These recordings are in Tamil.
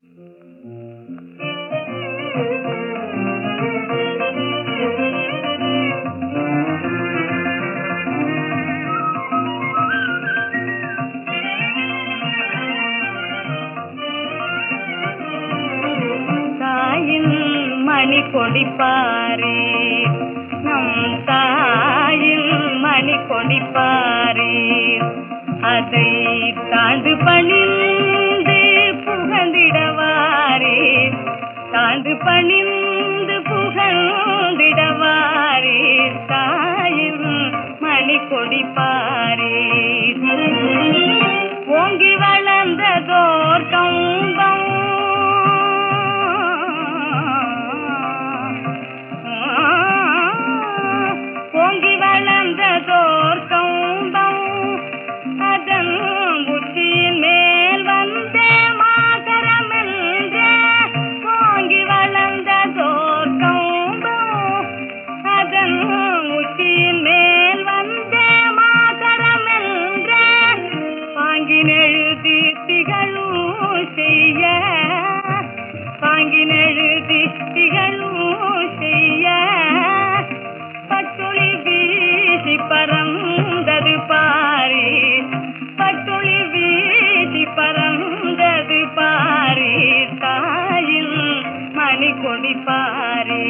தாயின் மணி கொடிப்பாரே நம் தாயின் மணி கொடிப்பாரே அதை தாண்டு பணிந்து புகழ்ந்திடவாரே தாண்டு பணிந்து புகழ்ந்திடவாரே தாயின் மணி கொடிப்பாரே ஓங்கி வளர்ந்ததோர் கம்பம் ஓங்கி வளர்ந்ததோர் கம்பம் அதன் உச்சியின் மேல் வந்தே மாதரமென்றே ஓங்கி வளர்ந்ததோர் கம்பம் அதன் உச்சியின் மேல் வந்தே மாதரமென்றே பாங்கினெழுதி திகழும் செய்ய பாங்கினெழுதி திகழும் செய்ய பட்டொளி வீசி பறந்தது பாரி பட்டொளி வீசி பறந்தது பாரி தாயில் மணி கொடி பாரி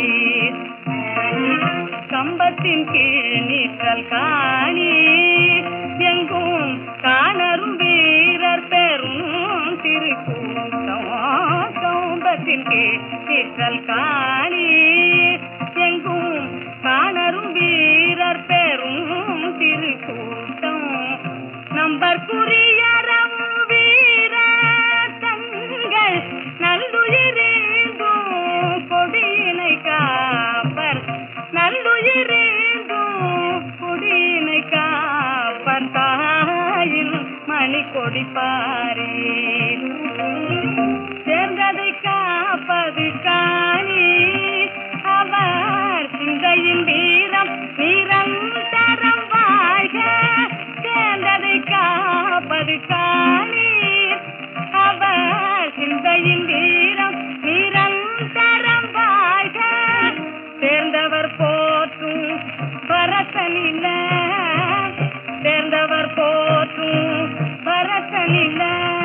கம்பத்தின் கீழ் நீற்றல் காணி எங்கும் காணரும் வீரர் பெரும் திருக்கூட்டம் கம்பத்தின் கீழ் நீற்றல் காணி எங்கும் காணரும் வீரர் பெரும் திருக்கூட்டம் நம்பற்குரியரம் வீர தங்கள் நல்லுயிரேந்தும் கொடியினை காப்பர் நல்லுயிரேந்தும் கொடியினை காப்பர் தாயில் மணி கொடிப்பாரே சேர்ந்ததை காப்பது காணி அவர் சிந்தையின் வீரம் நிரந்தரம் வாழ்க சேர்ந்ததை காப்பது காணி அவர் சிந்தையின் வீரம் நிரந்தரம் வாழ்க சேர்ந்தவர் போற்றும் பரசனில்ல சேர்ந்தவர் போற்றும் பரசனில்ல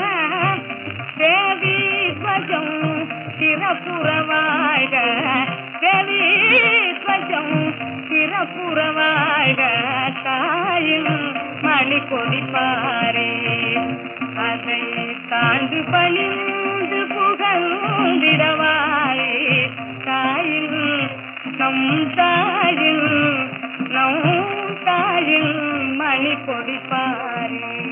தேவி ஸ்வஜம் சிறப்புறவாழ்க தேவி ஸ்வஜம் சிறப்புறவாழ்க தாயில் மணி கொடிப்பாரே அதை தாண்டு பணிந்து புகழ்ந்திடவாரே தாயில் நம் தாயில் நம் தாயில் மணி கொடிப்பாரே